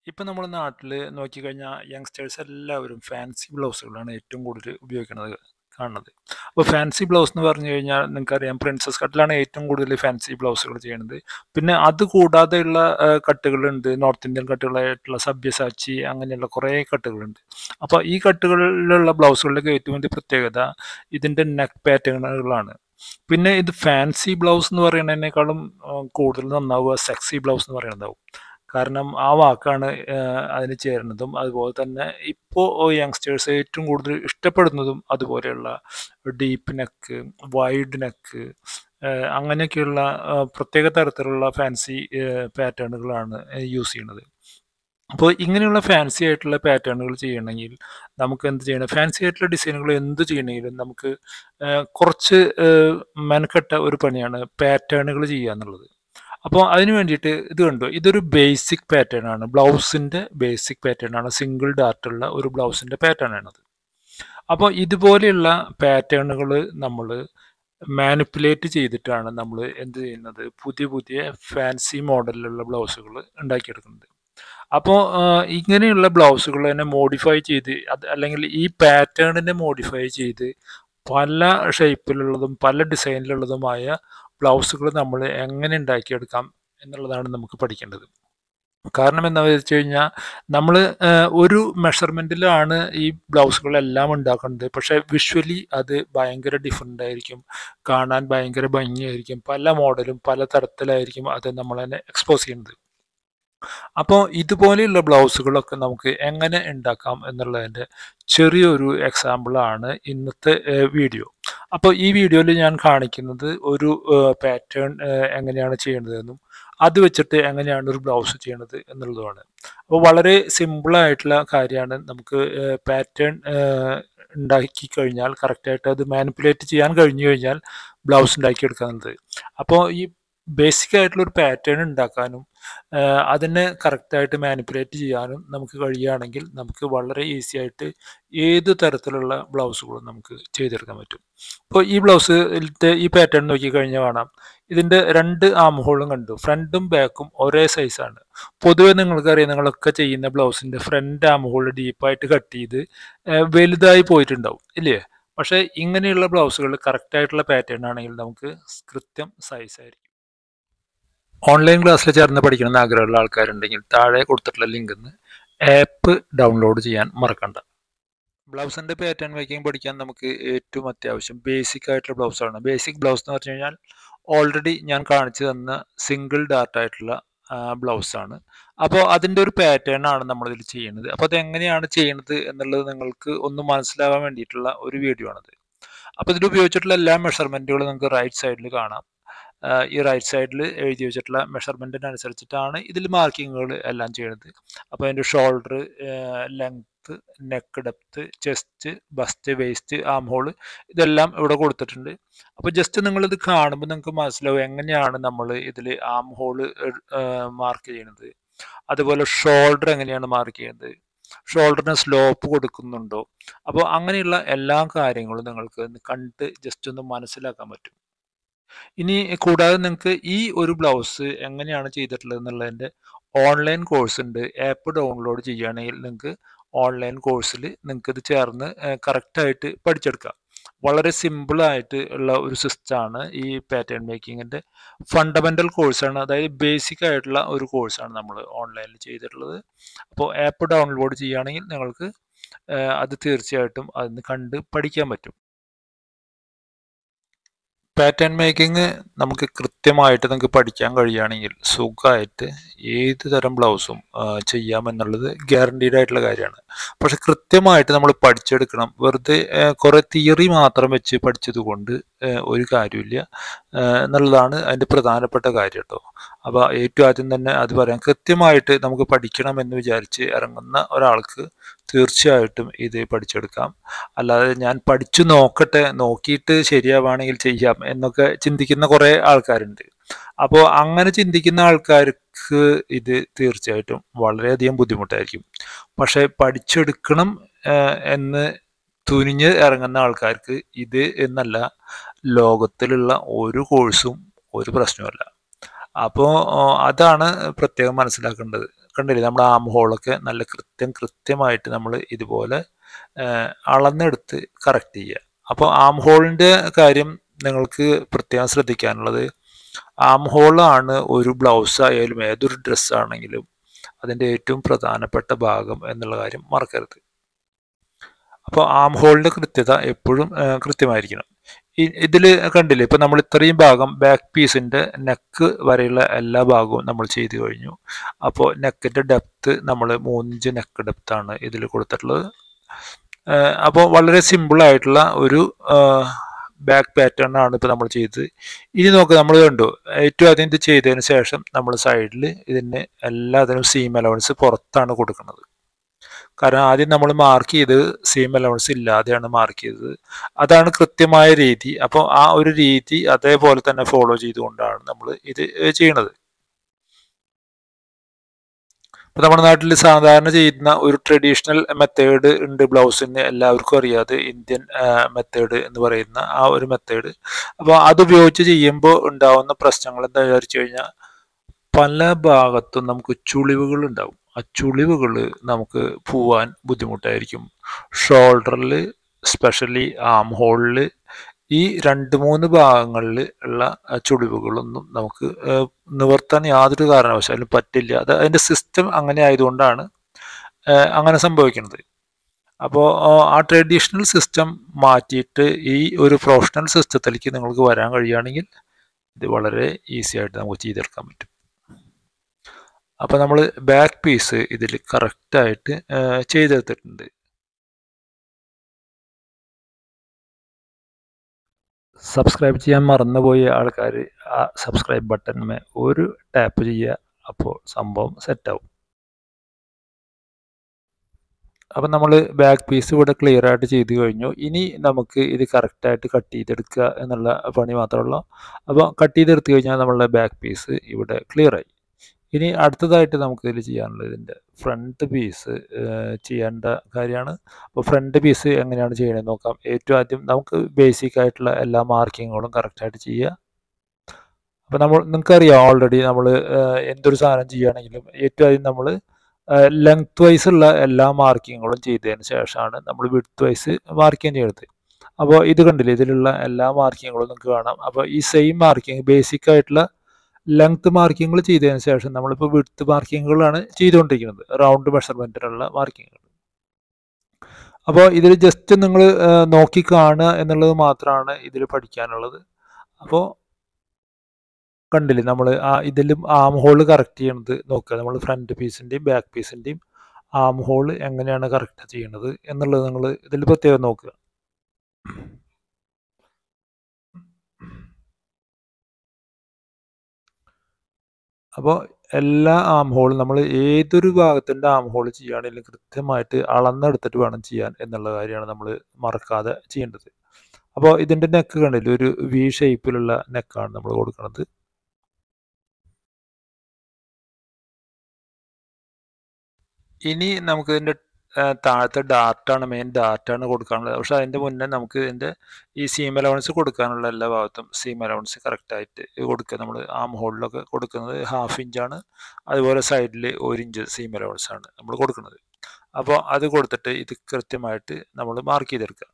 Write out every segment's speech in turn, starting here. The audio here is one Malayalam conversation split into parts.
ഇപ്പം നമ്മുടെ നാട്ടിൽ നോക്കിക്കഴിഞ്ഞാൽ യങ്സ്റ്റേഴ്സ് എല്ലാവരും ഫാൻസി ബ്ലൗസുകളാണ് ഏറ്റവും കൂടുതൽ ഉപയോഗിക്കുന്നത് കാണുന്നത് അപ്പോൾ ഫാൻസി ബ്ലൗസ് എന്ന് പറഞ്ഞു കഴിഞ്ഞാൽ നിങ്ങൾക്കറിയാം പ്രിൻസസ് കട്ടിലാണ് ഏറ്റവും കൂടുതൽ ഫാൻസി ബ്ലൗസുകൾ ചെയ്യുന്നത് പിന്നെ അത് കൂടാതെയുള്ള ആ, കട്ടുകളുണ്ട് നോർത്ത് ഇന്ത്യൻ കട്ടുകളായിട്ടുള്ള സഭ്യസാച്ചി അങ്ങനെയുള്ള കുറേ കട്ടുകളുണ്ട് അപ്പോൾ ഈ കട്ടുകളിലുള്ള ബ്ലൗസുകളിലേക്ക് ഏറ്റവും വലിയ പ്രത്യേകത ഇതിൻ്റെ നെക്ക് പാറ്റേണുകളാണ് പിന്നെ ഇത് ഫാൻസി ബ്ലൗസ് എന്ന് പറയുന്നതിനേക്കാളും ആ, കൂടുതൽ നന്നാവുക സെക്സി ബ്ലൗസ് എന്ന് പറയുന്നതാവും കാരണം ആ വാക്കാണ് ആ, അതിന് ചേരുന്നതും അതുപോലെ തന്നെ ഇപ്പോൾ യങ്സ്റ്റേഴ്സ് ഏറ്റവും കൂടുതൽ ഇഷ്ടപ്പെടുന്നതും അതുപോലെയുള്ള ഡീപ്പ് നെക്ക് വൈഡ് നെക്ക് അങ്ങനെയൊക്കെയുള്ള ആ, പ്രത്യേക തരത്തിലുള്ള ഫാൻസി പാറ്റേണുകളാണ് യൂസ് ചെയ്യുന്നത് അപ്പോൾ ഇങ്ങനെയുള്ള ഫാൻസി ആയിട്ടുള്ള പാറ്റേണുകൾ ചെയ്യണമെങ്കിൽ നമുക്ക് എന്ത് ചെയ്യണം ഫാൻസി ആയിട്ടുള്ള ഡിസൈനുകൾ എന്ത് ചെയ്യണമെങ്കിലും നമുക്ക് ആ, കുറച്ച് ആ, മെനക്കെട്ട ഒരു പണിയാണ് പാറ്റേണുകൾ ചെയ്യുക എന്നുള്ളത് അപ്പോൾ അതിന് വേണ്ടിയിട്ട് ഇത് കണ്ടു ഇതൊരു ബേസിക് പാറ്റേൺ ആണ് ബ്ലൗസിൻ്റെ ബേസിക് പാറ്റേൺ ആണ് സിംഗിൾ ഡാർട്ടുള്ള ഒരു ബ്ലൗസിൻ്റെ പാറ്റേൺ ആണത് അപ്പോൾ ഇതുപോലെയുള്ള പാറ്റേണുകൾ നമ്മൾ മാനിപ്പുലേറ്റ് ചെയ്തിട്ടാണ് നമ്മൾ എന്ത് ചെയ്യുന്നത് പുതിയ പുതിയ ഫാൻസി മോഡലിലുള്ള ബ്ലൗസുകൾ ഉണ്ടാക്കിയെടുക്കുന്നത് അപ്പോൾ ഇങ്ങനെയുള്ള ബ്ലൗസുകൾ തന്നെ മോഡിഫൈ ചെയ്ത് അത് അല്ലെങ്കിൽ ഈ പാറ്റേണിനെ മോഡിഫൈ ചെയ്ത് പല ഷേപ്പിലുള്ളതും പല ഡിസൈനിലുള്ളതുമായ ബ്ലൗസുകൾ നമ്മൾ എങ്ങനെ ഉണ്ടാക്കിയെടുക്കാം എന്നുള്ളതാണ് നമുക്ക് പഠിക്കേണ്ടത് കാരണം എന്താണെന്ന് വെച്ച് കഴിഞ്ഞാൽ നമ്മൾ ഒരു മെഷർമെൻറ്റിലാണ് ഈ ബ്ലൗസുകളെല്ലാം ഉണ്ടാക്കുന്നത് പക്ഷേ വിഷ്വലി അത് ഭയങ്കര ഡിഫറെൻ്റ് ആയിരിക്കും കാണാൻ ഭയങ്കര ഭംഗിയായിരിക്കും പല മോഡലും പല തരത്തിലായിരിക്കും അത് നമ്മൾ തന്നെ എക്സ്പോസ് ചെയ്യുന്നത് അപ്പോൾ ഇതുപോലെയുള്ള ബ്ലൗസുകളൊക്കെ നമുക്ക് എങ്ങനെ ഉണ്ടാക്കാം എന്നുള്ളതിൻ്റെ ചെറിയൊരു എക്സാമ്പിളാണ് ഇന്നത്തെ വീഡിയോ അപ്പോൾ ഈ വീഡിയോയിൽ ഞാൻ കാണിക്കുന്നത് ഒരു പാറ്റേൺ എങ്ങനെയാണ് ചെയ്യേണ്ടതെന്നും അത് വെച്ചിട്ട് എങ്ങനെയാണ് ഒരു ബ്ലൗസ് ചെയ്യണത് എന്നുള്ളതുമാണ് അപ്പോൾ വളരെ സിമ്പിളായിട്ടുള്ള കാര്യമാണ് നമുക്ക് പാറ്റേൺ ഉണ്ടാക്കി കഴിഞ്ഞാൽ കറക്റ്റായിട്ട് അത് മാനിപ്പുലേറ്റ് ചെയ്യാൻ കഴിഞ്ഞു കഴിഞ്ഞാൽ ബ്ലൗസ് ഉണ്ടാക്കിയെടുക്കാവുന്നത് അപ്പോൾ ഈ ബേസിക് ആയിട്ടുള്ള ഒരു പാറ്റേൺ ഉണ്ടാക്കാനും ആഹ് അതിനെ കറക്റ്റായിട്ട് മാനിപ്പുലേറ്റ് ചെയ്യാനും നമുക്ക് കഴിയുകയാണെങ്കിൽ നമുക്ക് വളരെ ഈസി ആയിട്ട് ഏത് തരത്തിലുള്ള ബ്ലൗസുകളും നമുക്ക് ചെയ്തെടുക്കാൻ പറ്റും ഇപ്പോൾ ഈ ബ്ലൗസിലത്തെ ഈ പാറ്റേൺ നോക്കി കഴിഞ്ഞാൽ കാണാം ഇതിൻ്റെ രണ്ട് ആം ഹോളും കണ്ടു ഫ്രണ്ടും ബാക്കും ഒരേ സൈസാണ് പൊതുവെ നിങ്ങൾക്കറിയാം നിങ്ങളൊക്കെ ചെയ്യുന്ന ബ്ലൗസിൻ്റെ ഫ്രണ്ട് ആം ഹോൾ ഡീപ്പായിട്ട് കട്ട് ചെയ്ത് ആഹ് വലുതായി പോയിട്ടുണ്ടാവും ഇല്ലേ പക്ഷേ ഇങ്ങനെയുള്ള ബ്ലൗസുകൾ കറക്റ്റായിട്ടുള്ള പാറ്റേൺ ആണെങ്കിൽ നമുക്ക് കൃത്യം സൈസ് ആയിരിക്കും ഓൺലൈൻ ക്ലാസ്സിൽ ചേർന്ന് പഠിക്കണമെന്ന് ആഗ്രഹമുള്ള ആൾക്കാരുണ്ടെങ്കിൽ താഴെ കൊടുത്തിട്ടുള്ള ലിങ്കിൽ നിന്ന് ആപ്പ് ഡൗൺലോഡ് ചെയ്യാൻ മറക്കണ്ട ബ്ലൗസിൻ്റെ പാറ്റേൺ മേക്കിംഗ് പഠിക്കാൻ നമുക്ക് ഏറ്റവും അത്യാവശ്യം ബേസിക് ആയിട്ടുള്ള ബ്ലൗസാണ് ബേസിക് ബ്ലൗസ് എന്ന് പറഞ്ഞു കഴിഞ്ഞാൽ ഓൾറെഡി ഞാൻ കാണിച്ചു തന്ന സിംഗിൾ ഡാർട്ട് ആയിട്ടുള്ള ബ്ലൗസാണ് അപ്പോൾ അതിൻ്റെ ഒരു പാറ്റേൺ ആണ് നമ്മളിതിൽ ചെയ്യുന്നത് അപ്പോൾ അത് എങ്ങനെയാണ് ചെയ്യുന്നത് എന്നുള്ളത് നിങ്ങൾക്ക് ഒന്ന് മനസ്സിലാവാൻ വേണ്ടിയിട്ടുള്ള ഒരു വീഡിയോ ആണത് അപ്പോൾ ഇതിൽ ഉപയോഗിച്ചിട്ടുള്ള എല്ലാ മെഷർമെൻറ്റുകളും നിങ്ങൾക്ക് റൈറ്റ് സൈഡിൽ കാണാം ആഹ് ഈ റൈറ്റ് സൈഡിൽ എഴുതി വെച്ചിട്ടുള്ള മെഷർമെൻറ്റിനനുസരിച്ചിട്ടാണ് ഇതിൽ മാർക്കിങ്ങുകൾ എല്ലാം ചെയ്യുന്നത് അപ്പോൾ അതിൻ്റെ shoulder length neck depth chest bust waist arm hole ഇതെല്ലാം ഇവിടെ കൊടുത്തിട്ടുണ്ട് അപ്പോൾ ജസ്റ്റ് നിങ്ങളിത് കാണുമ്പോൾ നിങ്ങൾക്ക് മനസ്സിലാവും എങ്ങനെയാണ് നമ്മൾ ഇതിൽ ആം ഹോൾ മാർക്ക് ചെയ്യുന്നത് അതുപോലെ ഷോൾഡർ എങ്ങനെയാണ് മാർക്ക് ചെയ്യുന്നത് ഷോൾഡറിന് സ്ലോപ്പ് കൊടുക്കുന്നുണ്ടോ അപ്പോൾ അങ്ങനെയുള്ള എല്ലാ കാര്യങ്ങളും നിങ്ങൾക്ക് ഒന്ന് കണ്ട് ജസ്റ്റ് ഒന്ന് മനസ്സിലാക്കാൻ പറ്റും ഇനി കൂടാതെ നിങ്ങൾക്ക് ഈ ഒരു ബ്ലൗസ് എങ്ങനെയാണ് ചെയ്തിട്ടുള്ളത് എന്നുള്ളതിൻ്റെ ഓൺലൈൻ കോഴ്സ് ഉണ്ട് ആപ്പ് ഡൗൺലോഡ് ചെയ്യുകയാണെങ്കിൽ നിങ്ങൾക്ക് ഓൺലൈൻ കോഴ്സിൽ നിങ്ങൾക്ക് ഇത് ചേർന്ന് കറക്റ്റായിട്ട് പഠിച്ചെടുക്കാം വളരെ സിമ്പിൾ ആയിട്ട് ഉള്ള ഒരു സിസ്റ്റമാണ് ഈ പാറ്റേൺ മേക്കിങ്ങിൻ്റെ ഫണ്ടമെൻ്റൽ കോഴ്സാണ് അതായത് ബേസിക് ആയിട്ടുള്ള ഒരു കോഴ്സാണ് നമ്മൾ ഓൺലൈനിൽ ചെയ്തിട്ടുള്ളത് അപ്പോൾ ആപ്പ് ഡൗൺലോഡ് ചെയ്യുകയാണെങ്കിൽ നിങ്ങൾക്ക് ഏഹ് അത് തീർച്ചയായിട്ടും അതിന് കണ്ട് പഠിക്കാൻ പറ്റും പാറ്റേൺ മേക്കിംഗ് നമുക്ക് കൃത്യമായിട്ട് നമുക്ക് പഠിക്കാൻ കഴിയുകയാണെങ്കിൽ സുഖമായിട്ട് ഏത് തരം ബ്ലൗസും ചെയ്യാമെന്നുള്ളത് ഗ്യാരണ്ടീഡ് ആയിട്ടുള്ള കാര്യമാണ് പക്ഷെ കൃത്യമായിട്ട് നമ്മൾ പഠിച്ചെടുക്കണം വെറുതെ ഏഹ്, കുറേ തിയറി മാത്രം വെച്ച് പഠിച്ചത് കൊണ്ട് ഏഹ്, ഒരു കാര്യമില്ല ഏഹ്, എന്നുള്ളതാണ് അതിൻ്റെ പ്രധാനപ്പെട്ട കാര്യം കേട്ടോ അപ്പോൾ ഏറ്റവും ആദ്യം തന്നെ അത് പറയാം കൃത്യമായിട്ട് നമുക്ക് പഠിക്കണം എന്ന് വിചാരിച്ച് ഇറങ്ങുന്ന ഒരാൾക്ക് തീർച്ചയായിട്ടും ഇത് പഠിച്ചെടുക്കാം അല്ലാതെ ഞാൻ പഠിച്ചു നോക്കട്ടെ നോക്കിയിട്ട് ശരിയാവുകയാണെങ്കിൽ ചെയ്യാം എന്നൊക്കെ ചിന്തിക്കുന്ന കുറേ ആൾക്കാരുണ്ട് അപ്പോൾ അങ്ങനെ ചിന്തിക്കുന്ന ആൾക്കാർക്ക് ഇത് തീർച്ചയായിട്ടും വളരെയധികം ബുദ്ധിമുട്ടായിരിക്കും പക്ഷേ പഠിച്ചെടുക്കണം ഏഹ്, എന്ന് തുനിഞ്ഞ് ഇറങ്ങുന്ന ആൾക്കാർക്ക് ഇത് എന്നല്ല ലോകത്തിലുള്ള ഒരു കോഴ്സും ഒരു പ്രശ്നമല്ല അപ്പോൾ അതാണ് പ്രത്യേകം മനസ്സിലാക്കേണ്ടത് കണ്ടില്ലേ നമ്മുടെ ആം ഹോളൊക്കെ നല്ല കൃത്യം കൃത്യമായിട്ട് നമ്മൾ ഇതുപോലെ ഏഹ്, അളന്നെടുത്ത് കറക്റ്റ് ചെയ്യുക അപ്പോൾ ആം ഹോളിൻ്റെ കാര്യം നിങ്ങൾക്ക് പ്രത്യേകം ശ്രദ്ധിക്കാനുള്ളത് ആം ഹോളാണ് ഒരു ബ്ലൗസ് ആയാലും ഏതൊരു ഡ്രസ്സ് ആണെങ്കിലും അതിൻ്റെ ഏറ്റവും പ്രധാനപ്പെട്ട ഭാഗം എന്നുള്ള കാര്യം മറക്കരുത് അപ്പോൾ ആം ഹോളിൻ്റെ കൃത്യത എപ്പോഴും ആ, കൃത്യമായിരിക്കണം ഇതിൽ കണ്ടില്ലേ ഇപ്പം നമ്മൾ ഇത്രയും ഭാഗം ബാക്ക് പീസിൻ്റെ നെക്ക് വരെയുള്ള എല്ലാ ഭാഗവും നമ്മൾ ചെയ്തു കഴിഞ്ഞു അപ്പോൾ നെക്കിൻ്റെ ഡെപ്ത്ത് നമ്മൾ മൂന്നിഞ്ച് നെക്ക് ഡെപ്ത്താണ് ഇതിൽ കൊടുത്തിട്ടുള്ളത് അപ്പോൾ വളരെ സിമ്പിൾ ആയിട്ടുള്ള ഒരു ബാക്ക് പാറ്റേൺ ആണ് ഇപ്പോൾ നമ്മൾ ചെയ്തത് ഇനി നോക്ക് നമ്മൾ കണ്ടു ഏറ്റവും ആദ്യം ഇത് ചെയ്തതിന് ശേഷം നമ്മൾ സൈഡിൽ ഇതിന് എല്ലാത്തിനും സീം അലവൻസ് പുറത്താണ് കൊടുക്കുന്നത് കാരണം ആദ്യം നമ്മൾ മാർക്ക് ചെയ്ത് സീം അലവൻസ് ഇല്ലാതെയാണ് മാർക്ക് ചെയ്തത് അതാണ് കൃത്യമായ രീതി അപ്പോൾ ആ ഒരു രീതി അതേപോലെ തന്നെ ഫോളോ ചെയ്തുകൊണ്ടാണ് നമ്മൾ ഇത് ചെയ്യണത് ഇപ്പൊ നമ്മുടെ നാട്ടിൽ സാധാരണ ചെയ്യുന്ന ഒരു ട്രഡീഷണൽ മെത്തേഡ് ഉണ്ട് ബ്ലൗസിന് എല്ലാവർക്കും അറിയാതെ ഇന്ത്യൻ മെത്തേഡ് എന്ന് പറയുന്ന ആ ഒരു മെത്തേഡ് അപ്പോൾ അത് ഉപയോഗിച്ച് ചെയ്യുമ്പോൾ ഉണ്ടാവുന്ന പ്രശ്നങ്ങൾ എന്താ വിചാരിച്ചു കഴിഞ്ഞാൽ പല ഭാഗത്തും നമുക്ക് ചുളിവുകൾ ഉണ്ടാവും ആ ചുളിവുകൾ നമുക്ക് പോവാൻ ബുദ്ധിമുട്ടായിരിക്കും ഷോൾഡറിൽ സ്പെഷ്യലി ആം ഹോളിൽ ഈ രണ്ട് മൂന്ന് ഭാഗങ്ങളിൽ ഉള്ള ആ ചുളിവുകളൊന്നും നമുക്ക് ഏഹ്, നിവർത്താൻ യാതൊരു കാരണവശാലും പറ്റില്ല അത് അതിൻ്റെ സിസ്റ്റം അങ്ങനെ ആയതുകൊണ്ടാണ് ഏഹ്, അങ്ങനെ സംഭവിക്കുന്നത് അപ്പോൾ ആ ട്രഡീഷണൽ സിസ്റ്റം മാറ്റിയിട്ട് ഈ ഒരു പ്രൊഫഷണൽ സിസ്റ്റത്തിലേക്ക് നിങ്ങൾക്ക് വരാൻ കഴിയുകയാണെങ്കിൽ ഇത് വളരെ ഈസി ആയിട്ട് നമുക്ക് ചെയ്തെടുക്കാൻ പറ്റും അപ്പോൾ നമ്മൾ ബാക്ക് പീസ് ഇതിൽ കറക്റ്റായിട്ട് ചെയ്തെടുത്തിട്ടുണ്ട് സബ്സ്ക്രൈബ് ചെയ്യാൻ മറന്നുപോയ ആൾക്കാർ ആ സബ്സ്ക്രൈബ് ബട്ടൺമേ ഒരു ടാപ്പ് ചെയ്യുക അപ്പോൾ സംഭവം സെറ്റാവും അപ്പം നമ്മൾ ബാക്ക് പീസ് ഇവിടെ ക്ലിയർ ആയിട്ട് ചെയ്ത് കഴിഞ്ഞു ഇനി നമുക്ക് ഇത് കറക്റ്റായിട്ട് കട്ട് ചെയ്തെടുക്കുക എന്നുള്ള പണി മാത്രമേ ഉള്ളൂ അപ്പോൾ കട്ട് ചെയ്തെടുത്ത് കഴിഞ്ഞാൽ നമ്മളുടെ ബാക്ക് പീസ് ഇവിടെ ക്ലിയർ ആയി ഇനി അടുത്തതായിട്ട് നമുക്ക് ഇതിൽ ചെയ്യാനുള്ളത് ഇതിൻ്റെ ഫ്രണ്ട് പീസ് ചെയ്യേണ്ട കാര്യമാണ് അപ്പോൾ ഫ്രണ്ട് പീസ് എങ്ങനെയാണ് ചെയ്യണമെന്ന് നോക്കാം ഏറ്റവും ആദ്യം നമുക്ക് ബേസിക് ആയിട്ടുള്ള എല്ലാ മാർക്കിങ്ങുകളും കറക്റ്റായിട്ട് ചെയ്യുക അപ്പോൾ നമ്മൾ നിങ്ങൾക്കറിയാം ഓൾറെഡി നമ്മൾ എന്തൊരു സാധനം ചെയ്യുകയാണെങ്കിലും ഏറ്റവും ആദ്യം നമ്മൾ ലെങ്ത് വൈസ് ഉള്ള എല്ലാ മാർക്കിങ്ങുകളും ചെയ്തതിന് ശേഷമാണ് നമ്മൾ വിഡ്ത്ത് വൈസ് മാർക്കിങ് ചെയ്യുന്നത് അപ്പോൾ ഇത് കണ്ടില്ലേ ഇതിലുള്ള എല്ലാ മാർക്കിങ്ങുകളും നിങ്ങൾക്ക് കാണാം അപ്പോൾ ഈ സെയിം മാർക്കിങ് ബേസിക് ആയിട്ടുള്ള ലെങ്ത് മാർക്കിങ്ങുകൾ ചെയ്തതിന് ശേഷം നമ്മളിപ്പോൾ വിഡ്ത്ത് മാർക്കിങ്ങുകളാണ് ചെയ്തുകൊണ്ടിരിക്കുന്നത് റൗണ്ട് മെഷർമെൻറ്റിലുള്ള മാർക്കിങ്ങുകൾ അപ്പോൾ ഇതിൽ ജസ്റ്റ് നിങ്ങൾ നോക്കി കാണുക എന്നുള്ളത് മാത്രമാണ് ഇതിൽ പഠിക്കാനുള്ളത് അപ്പോൾ കണ്ടില്ലേ നമ്മൾ ആ ഇതിലും ആം ഹോൾ കറക്റ്റ് ചെയ്യണത് നോക്കുക നമ്മൾ ഫ്രണ്ട് പീസിൻ്റെയും ബാക്ക് പീസിൻ്റെയും ആം ഹോൾ എങ്ങനെയാണ് കറക്റ്റ് ചെയ്യണത് എന്നുള്ളത് നിങ്ങൾ ഇതിൽ പ്രത്യേകം നോക്കുക അപ്പോൾ എല്ലാ ആം ഹോളും നമ്മൾ ഏതൊരു ഭാഗത്തിൻ്റെ ആം ഹോൾ ചെയ്യുകയാണെങ്കിലും കൃത്യമായിട്ട് അളന്നെടുത്തിട്ട് വേണം ചെയ്യാൻ എന്നുള്ള കാര്യമാണ് നമ്മൾ മറക്കാതെ ചെയ്യേണ്ടത് അപ്പോൾ ഇതിൻ്റെ നെക്ക് കണ്ടില്ലേ ഒരു വി ഷേപ്പിലുള്ള നെക്കാണ് നമ്മൾ കൊടുക്കുന്നത് ഇനി നമുക്ക് ഇതിൻ്റെ താഴത്തെ ഡാർട്ടാണ് മെയിൻ ഡാർട്ടാണ് കൊടുക്കാനുള്ളത് പക്ഷെ അതിൻ്റെ മുന്നേ നമുക്ക് ഇതിൻ്റെ ഈ സീം അലവൻസ് കൊടുക്കാനുള്ള എല്ലാ ഭാഗത്തും സീം അലവൻസ് കറക്റ്റായിട്ട് കൊടുക്കുക നമ്മൾ ആം ഹോളിലൊക്കെ കൊടുക്കുന്നത് ഹാഫ് ഇഞ്ചാണ് അതുപോലെ സൈഡിൽ ഒരു ഇഞ്ച് സീം അലവൻസ് ആണ് നമ്മൾ കൊടുക്കുന്നത് അപ്പോൾ അത് കൊടുത്തിട്ട് ഇത് കൃത്യമായിട്ട് നമ്മൾ മാർക്ക് ചെയ്തെടുക്കുക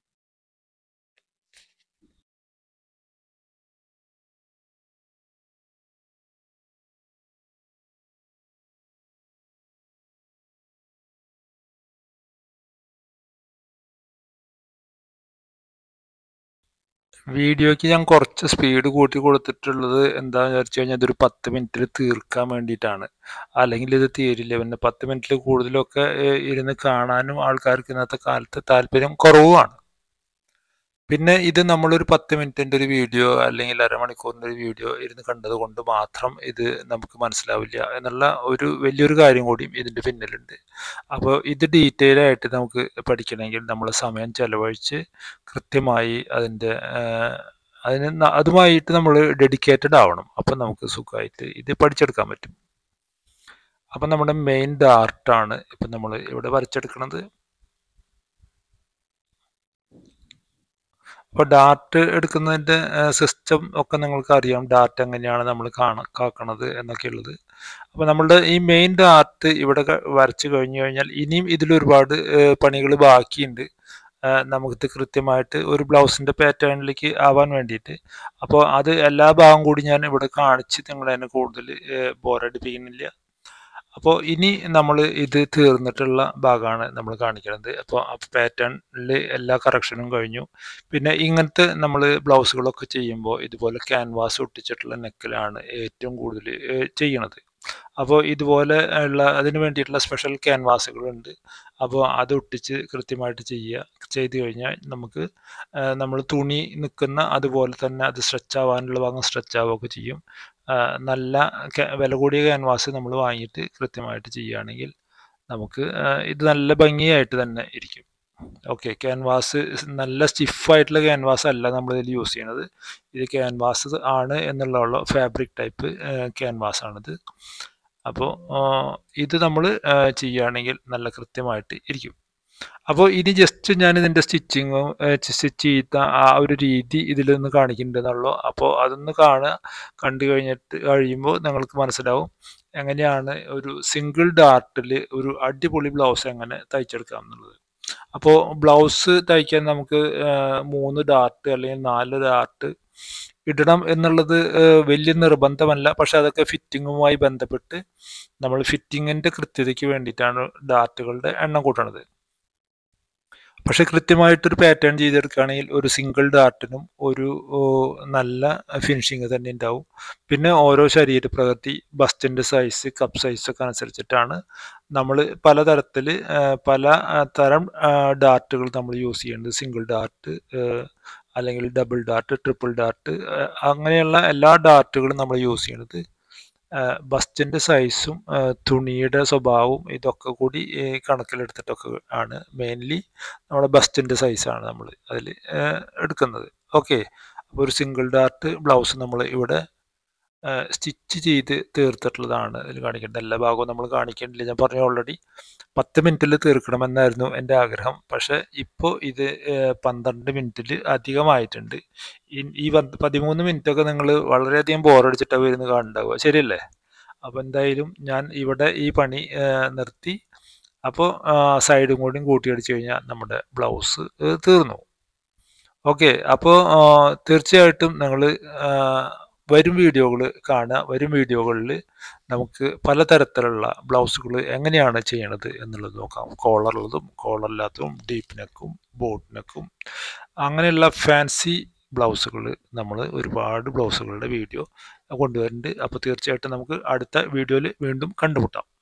വീഡിയോയ്ക്ക് ഞാൻ കുറച്ച് സ്പീഡ് കൂട്ടി കൊടുത്തിട്ടുള്ളത് എന്താണെന്ന് വിചാരിച്ചു കഴിഞ്ഞാൽ ഇതൊരു പത്ത് മിനിറ്റിൽ തീർക്കാൻ വേണ്ടിയിട്ടാണ് അല്ലെങ്കിൽ ഇത് തീരില്ല പിന്നെ പത്ത് മിനിറ്റിൽ കൂടുതലൊക്കെ ഏഹ്, ഇരുന്ന് കാണാനും ആൾക്കാർക്ക് ഇന്നത്തെ കാലത്ത് താല്പര്യം കുറവുമാണ് പിന്നെ ഇത് നമ്മളൊരു പത്ത് മിനിറ്റിൻ്റെ ഒരു വീഡിയോ അല്ലെങ്കിൽ അരമണിക്കൂറിൻ്റെ ഒരു വീഡിയോ ഇരുന്ന് കണ്ടത് കൊണ്ട് മാത്രം ഇത് നമുക്ക് മനസ്സിലാവില്ല എന്നുള്ള ഒരു വലിയൊരു കാര്യം കൂടിയും ഇതിൻ്റെ പിന്നിലുണ്ട് അപ്പോൾ ഇത് ഡീറ്റെയിൽ ആയിട്ട് നമുക്ക് പഠിക്കണമെങ്കിൽ നമ്മൾ സമയം ചെലവഴിച്ച് കൃത്യമായി അതിൻ്റെ അതിന് ന- അതുമായിട്ട് നമ്മൾ ഡെഡിക്കേറ്റഡ് ആവണം അപ്പം നമുക്ക് സുഖമായിട്ട് ഇത് പഠിച്ചെടുക്കാൻ പറ്റും അപ്പം നമ്മുടെ മെയിൻ ഡാർട്ടാണ് ഇപ്പം നമ്മൾ ഇവിടെ വരച്ചെടുക്കുന്നത് അപ്പോൾ ഡാർട്ട് എടുക്കുന്നതിൻ്റെ സിസ്റ്റം ഒക്കെ നിങ്ങൾക്ക് അറിയാം ഡാറ്റ എങ്ങനെയാണ് നമ്മൾ കണക്കാക്കണത് എന്നൊക്കെ ഉള്ളത് അപ്പോൾ നമ്മളുടെ ഈ മെയിൻ ഡാർട്ട് ഇവിടെ ക- വരച്ച് കഴിഞ്ഞു കഴിഞ്ഞാൽ ഇനിയും ഇതിലൊരുപാട് പണികൾ ബാക്കിയുണ്ട് ആ, നമുക്കിത് കൃത്യമായിട്ട് ഒരു ബ്ലൗസിൻ്റെ പാറ്റേണിലേക്ക് ആവാൻ വേണ്ടിയിട്ട് അപ്പോൾ അത് എല്ലാ ഭാഗം കൂടി ഞാൻ ഇവിടെ കാണിച്ച് നിങ്ങളെ തന്നെ കൂടുതൽ ബോറടിപ്പിക്കുന്നില്ല അപ്പോൾ ഇനി നമ്മൾ ഇത് തീർന്നിട്ടുള്ള ഭാഗമാണ് നമ്മൾ കാണിക്കുന്നത് അപ്പോൾ ആ പാറ്റേണിൽ എല്ലാ കറക്ഷനും കഴിഞ്ഞു പിന്നെ ഇങ്ങനത്തെ നമ്മൾ ബ്ലൗസുകളൊക്കെ ചെയ്യുമ്പോൾ ഇതുപോലെ ക്യാൻവാസ് ഒട്ടിച്ചിട്ടുള്ള നെക്കിലാണ് ഏറ്റവും കൂടുതൽ ചെയ്യണത് അപ്പോൾ ഇതുപോലെ ഉള്ള അതിന് വേണ്ടിയിട്ടുള്ള സ്പെഷ്യൽ ക്യാൻവാസുകളുണ്ട് അപ്പോൾ അത് ഒട്ടിച്ച് കൃത്യമായിട്ട് ചെയ്യുക ചെയ്ത് കഴിഞ്ഞാൽ നമുക്ക് നമ്മൾ തുണി നിൽക്കുന്ന അതുപോലെ തന്നെ അത് സ്ട്രെച്ച് ആവാനുള്ള ഭാഗം സ്ട്രെച്ച് ആവുകയൊക്കെ ചെയ്യും ആ, നല്ല ക്യാ- വില കൂടിയ ക്യാൻവാസ് നമ്മൾ വാങ്ങിയിട്ട് കൃത്യമായിട്ട് ചെയ്യുകയാണെങ്കിൽ നമുക്ക് ആ, ഇത് നല്ല ഭംഗിയായിട്ട് തന്നെ ഇരിക്കും ഓക്കെ ക്യാൻവാസ് നല്ല സ്റ്റിഫായിട്ടുള്ള ക്യാൻവാസ് അല്ല നമ്മൾ ഇതിൽ യൂസ് ചെയ്യണത് ഇത് ക്യാൻവാസ് ആണ് എന്നുള്ള ഫാബ്രിക് ടൈപ്പ് ക്യാൻവാസ് ആണിത് അപ്പോൾ ഇത് നമ്മൾ ചെയ്യുകയാണെങ്കിൽ നല്ല കൃത്യമായിട്ട് ഇരിക്കും അപ്പോൾ ഇനി ജസ്റ്റ് ഞാൻ ഇതിൻ്റെ സ്റ്റിച്ചിങ്ങും സ്റ്റിച്ച് ചെയ്ത ആ ഒരു രീതി ഇതിലൊന്ന് കാണിക്കുന്നുണ്ടെന്നുള്ളൂ അപ്പോൾ അതൊന്ന് കാണുക കണ്ടു കഴിഞ്ഞിട്ട് കഴിയുമ്പോൾ നിങ്ങൾക്ക് മനസ്സിലാവും എങ്ങനെയാണ് ഒരു സിംഗിൾ ഡാർട്ടിൽ ഒരു അടിപൊളി ബ്ലൗസ് എങ്ങനെ തയ്ച്ചെടുക്കാം എന്നുള്ളത് അപ്പോൾ ബ്ലൗസ് തയ്ക്കാൻ നമുക്ക് ആ, മൂന്ന് ഡാർട്ട് അല്ലെങ്കിൽ നാല് ഡാർട്ട് ഇടണം എന്നുള്ളത് ആ, വലിയ നിർബന്ധമല്ല പക്ഷെ അതൊക്കെ ഫിറ്റിങ്ങുമായി ബന്ധപ്പെട്ട് നമ്മൾ ഫിറ്റിങ്ങിൻ്റെ കൃത്യതയ്ക്ക് വേണ്ടിയിട്ടാണ് ഡാർട്ടുകളുടെ എണ്ണം കൂട്ടണത് പക്ഷെ കൃത്യമായിട്ടൊരു പാറ്റേൺ ചെയ്തെടുക്കുകയാണെങ്കിൽ ഒരു സിംഗിൾ ഡാർട്ടിനും ഒരു ഓ, നല്ല ഫിനിഷിങ് തന്നെ ഉണ്ടാവും പിന്നെ ഓരോ ശരീരപ്രകൃതി ബസ്റ്റിൻ്റെ സൈസ് കപ്പ് സൈസ് ഒക്കെ അനുസരിച്ചിട്ടാണ് നമ്മൾ പലതരത്തിൽ പല ആ, തരം ഡാർട്ടുകൾ നമ്മൾ യൂസ് ചെയ്യുന്നത് സിംഗിൾ ഡാർട്ട് അല്ലെങ്കിൽ ഡബിൾ ഡാർട്ട് ട്രിപ്പിൾ ഡാർട്ട് അങ്ങനെയുള്ള എല്ലാ ഡാർട്ടുകളും നമ്മൾ യൂസ് ചെയ്യുന്നത് ബസ്റ്റിൻ്റെ സൈസും തുണിയുടെ സ്വഭാവവും ഇതൊക്കെ കൂടി ഏ, കണക്കിലെടുത്തിട്ടൊക്കെ ആണ് മെയിൻലി നമ്മുടെ ബസ്റ്റിൻ്റെ സൈസാണ് നമ്മൾ അതിൽ എടുക്കുന്നത് ഓക്കെ അപ്പോൾ ഒരു സിംഗിൾ ഡാർട്ട് ബ്ലൗസ് നമ്മൾ ഇവിടെ സ്റ്റിച്ച് ചെയ്ത് തീർത്തിട്ടുള്ളതാണ് ഇതിൽ കാണിക്കേണ്ടത് എല്ലാ ഭാഗവും നമ്മൾ കാണിക്കേണ്ടില്ല ഞാൻ പറഞ്ഞു ഓൾറെഡി പത്ത് മിനിറ്റിൽ തീർക്കണമെന്നായിരുന്നു എൻ്റെ ആഗ്രഹം പക്ഷേ ഇപ്പോൾ ഇത് ഏഹ്, പന്ത്രണ്ട് മിനിറ്റിൽ അധികമായിട്ടുണ്ട് ഈ- ഈ പന്ത് പതിമൂന്ന് മിനിറ്റൊക്കെ നിങ്ങൾ വളരെയധികം ബോറടിച്ചിട്ടാണ് വരുന്ന കാണുന്നുണ്ടാവുക ശരിയല്ലേ അപ്പോൾ എന്തായാലും ഞാൻ ഇവിടെ ഈ പണി ഏഹ്, നിർത്തി അപ്പോൾ സൈഡും കൂടിയും കൂട്ടിയടിച്ച് കഴിഞ്ഞാൽ നമ്മുടെ ബ്ലൗസ് തീർന്നു ഓക്കെ അപ്പോൾ തീർച്ചയായിട്ടും നിങ്ങൾ വരും വീഡിയോകൾ കാണുക വരും വീഡിയോകളിൽ നമുക്ക് പലതരത്തിലുള്ള ബ്ലൗസുകൾ എങ്ങനെയാണ് ചെയ്യണത് എന്നുള്ളത് നോക്കാം കോളറുള്ളതും കോളറില്ലാത്തതും ഡീപ്പ് നെക്കും ബോട്ട് നെക്കും അങ്ങനെയുള്ള ഫാൻസി ബ്ലൗസുകൾ നമ്മൾ ഒരുപാട് ബ്ലൗസുകളുടെ വീഡിയോ കൊണ്ടുവരുന്നുണ്ട് അപ്പോൾ തീർച്ചയായിട്ടും നമുക്ക് അടുത്ത വീഡിയോയിൽ വീണ്ടും കണ്ടുമുട്ടാം